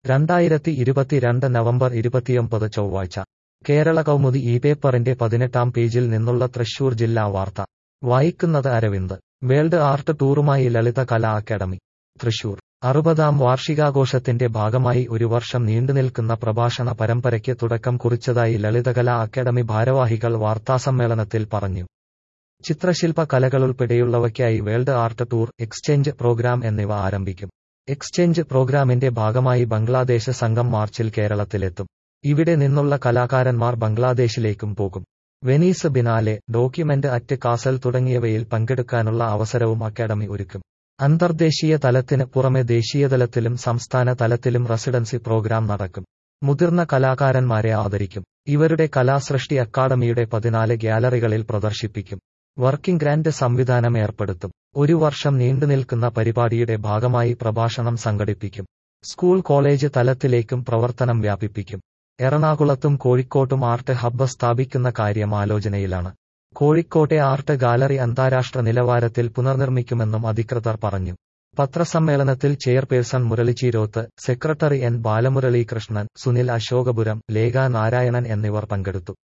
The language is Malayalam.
രണ്ടായിരത്തി ഇരുപത്തിരണ്ട് നവംബർ ഇരുപത്തിയൊമ്പത് ചൊവ്വാഴ്ച കേരള കൗമുദി ഈ പേപ്പറിന്റെ പതിനെട്ടാം പേജിൽ നിന്നുള്ള തൃശൂർ ജില്ലാ വാർത്ത വായിക്കുന്നത് അരവിന്ദ് വേൾഡ് ആർട്ട് ടൂറുമായി ലളിത കലാ അക്കാദമി തൃശൂർ അറുപതാം വാർഷികാഘോഷത്തിന്റെ ഭാഗമായി ഒരു വർഷം നീണ്ടുനിൽക്കുന്ന പ്രഭാഷണ പരമ്പരയ്ക്ക് തുടക്കം കുറിച്ചതായി ലളിതകലാ അക്കാദമി ഭാരവാഹികൾ വാർത്താസമ്മേളനത്തിൽ പറഞ്ഞു ചിത്രശില്പ കലകളുൾപ്പെടെയുള്ളവയ്ക്കായി world art tour exchange programme എന്നിവ ആരംഭിക്കും എക്സ്ചേഞ്ച് പ്രോഗ്രാമിന്റെ ഭാഗമായി ബംഗ്ലാദേശ് സംഘം മാർച്ചിൽ കേരളത്തിലെത്തും ഇവിടെ നിന്നുള്ള കലാകാരന്മാർ ബംഗ്ലാദേശിലേക്കും പോകും Venice Biennale documenta at Kassel തുടങ്ങിയവയിൽ പങ്കെടുക്കാനുള്ള അവസരവും അക്കാദമി ഒരുക്കും അന്തർദേശീയ തലത്തിന് പുറമെ ദേശീയതലത്തിലും സംസ്ഥാന തലത്തിലും റെസിഡൻസി പ്രോഗ്രാം നടക്കും മുതിർന്ന കലാകാരന്മാരെ ആദരിക്കും ഇവരുടെ കലാസൃഷ്ടി അക്കാദമിയുടെ പതിനാല് ഗ്യാലറികളിൽ പ്രദർശിപ്പിക്കും വർക്കിംഗ് ഗ്രാന്റ് സംവിധാനം ഏർപ്പെടുത്തും ഒരു വർഷം നീണ്ടുനിൽക്കുന്ന പരിപാടിയുടെ ഭാഗമായി പ്രഭാഷണം സംഘടിപ്പിക്കും സ്കൂൾ കോളേജ് തലത്തിലേക്കും പ്രവർത്തനം വ്യാപിപ്പിക്കും എറണാകുളത്തും കോഴിക്കോട്ടും ആർട്ട് ഹബ്ബ് സ്ഥാപിക്കുന്ന കാര്യം ആലോചനയിലാണ് കോഴിക്കോട്ടെ ആർട്ട് ഗാലറി അന്താരാഷ്ട്ര നിലവാരത്തിൽ പുനർനിർമ്മിക്കുമെന്നും അധികൃതർ പറഞ്ഞു പത്രസമ്മേളനത്തിൽ chairperson Murali Cheeroth secretary N Balamuraleekrishnan Sunil Ashokapuram Lekha Narayanan എന്നിവർ പങ്കെടുത്തു